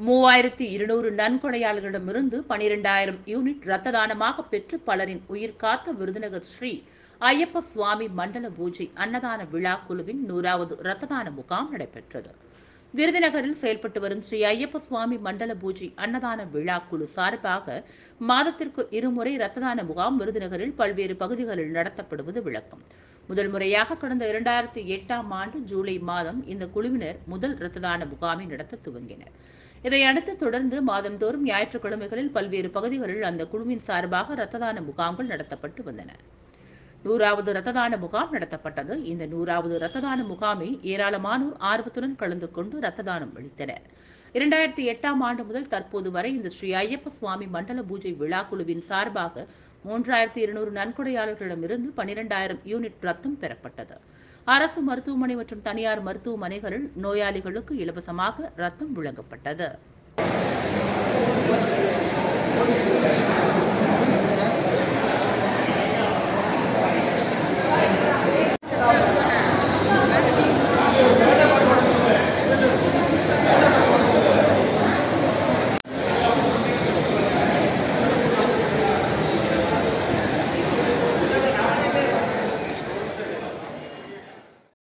மூவாயிரத்தி இருநூறு நன்கொடையாளர்களிடமிருந்து பனிரெண்டாயிரம் யூனிட் ரத்த தானமாக பெற்று பலரின் உயிர் காத்த விருதுநகர் ஸ்ரீ ஐயப்ப சுவாமி மண்டல பூஜை அன்னதான விழா குழுவின் நூறாவது ரத்த தான முகாம் நடைபெற்றது விருதுநகரில் செயல்பட்டு வரும் ஸ்ரீ ஐயப்ப சுவாமி மண்டல பூஜை அன்னதான விழா குழு சார்பாக மாதத்திற்கு இருமுறை ரத்த தான முகாம் விருதுநகரில் பல்வேறு பகுதிகளில் நடத்தப்படுவது விளக்கம் முதல் முறையாக கடந்த இரண்டாயிரத்தி எட்டாம் ஆண்டு ஜூலை மாதம் இந்த குழுவினர் முதல் ரத்த தான முகாமை நடத்த துவங்கினர் இதையடுத்து தொடர்ந்து மாதந்தோறும் ஞாயிற்றுக்கிழமைகளில் பல்வேறு பகுதிகளில் அந்த குழுவின் சார்பாக ரத்த தான முகாம்கள் நடத்தப்பட்டு வந்தன நூறாவது ரத்த தான முகாம் நடத்தப்பட்டது இந்த நூறாவது ரத்த தான முகாமை ஏராளமானோர் ஆர்வத்துடன் கலந்து கொண்டு ரத்த தானம் அளித்தனர் இரண்டாயிரத்தி எட்டாம் ஆண்டு முதல் தற்போது வரை இந்த ஸ்ரீ ஐயப்ப சுவாமி மண்டல பூஜை விழா குழுவின் சார்பாக மூன்றாயிரத்தி இருநூறு நன்கொடையாளர்களிடமிருந்து பனிரெண்டாயிரம் யூனிட் ரத்தம் பெறப்பட்டது அரசு மருத்துவமனை மற்றும் தனியார் மருத்துவமனைகளில் நோயாளிகளுக்கு இலவசமாக ரத்தம் வழங்கப்பட்டது